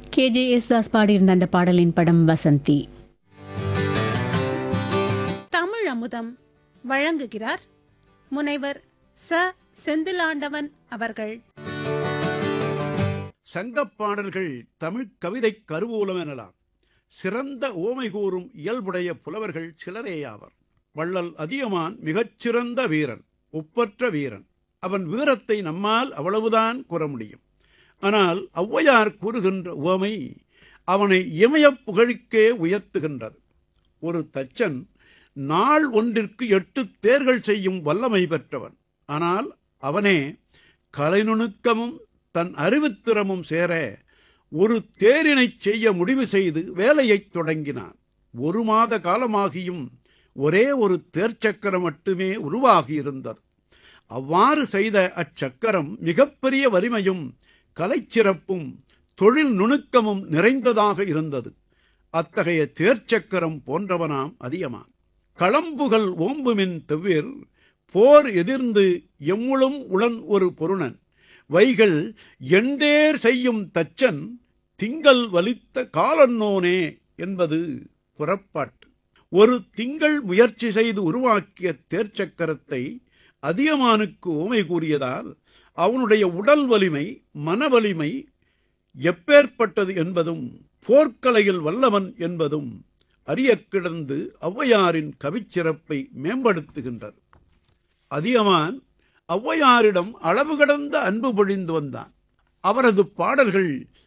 K J Yesudas பாடியிருந்த அந்த பாடலின் படம் வசந்தி தமிழ் அமுதம் வழங்குகிறார் முனைவர் ச செந்திலாண்டவன் அவர்கள் சங்கப் பாடல்கள் தமிழ்க் கவிதை கருவூலம் எனலாம் சிறந்த ஓமை கூறும் இயல்புடைய புலவர்கள் சிலரேயாவர் வள்ளல் அதியமான் மிகச்சிறந்த வீரன் ஒப்பற்ற வீரன் அவன் வீரத்தை நம்மால் அவ்வளவுதான் கூற முடியும் ஆனால் ஔவையார் கூறுகின்ற உவமை அவனை இமயப் புகழிக்கே உயர்த்துகின்றது ஒரு தச்சன் நாள் ஒன்றிற்கு எட்டு தேர்கள் செய்யும் வல்லமை பெற்றவன் ஆனால் அவனே கலைநுணுக்கமும் தன் அறிவுத்திறமும் சேர ஒரு தேரினைச் செய்ய முடிவு செய்து வேலையைத் தொடங்கினான் ஒரு மாத காலமாகியும் ஒரே ஒரு தேர்ச்சக்கரம் மட்டுமே உருவாகியிருந்தது அவ்வாறு செய்த அச்சக்கரம் மிகப்பெரிய வலிமையும் கலைச்சிறப்பும் தொழில் நுணுக்கமும் நிறைந்ததாக இருந்தது அத்தகைய தேர்ச்சக்கரம் போன்றவனாம் அதியமான் களம்புகள் ஓம்புமின் தெவ்விர் போர் எதிர்ந்து எம்முளும் உளன் ஒரு பொருணன் வைகள் எண்டேர் செய்யும் தச்சன் திங்கள் வலித்த காலன்னோனே என்பது புறப்பாட்டு ஒரு திங்கள் முயற்சி செய்து உருவாக்கிய தேர்ச்சக்கரத்தை அதியமானுக்கு ஓமை கூறியதால் அவனுடைய உடல் வலிமை மன வலிமை எப்பேற்பட்டது என்பதும் போர்க்கலையில் வல்லவன் என்பதும் அறிய கிடந்து ஔவையாரின் கவிச்சிறப்பை மேம்படுத்துகின்றது அதியமான் ஔவையாரிடம் அளவு கடந்த அன்பு பொழிந்து வந்தான் அவரது பாடல்கள்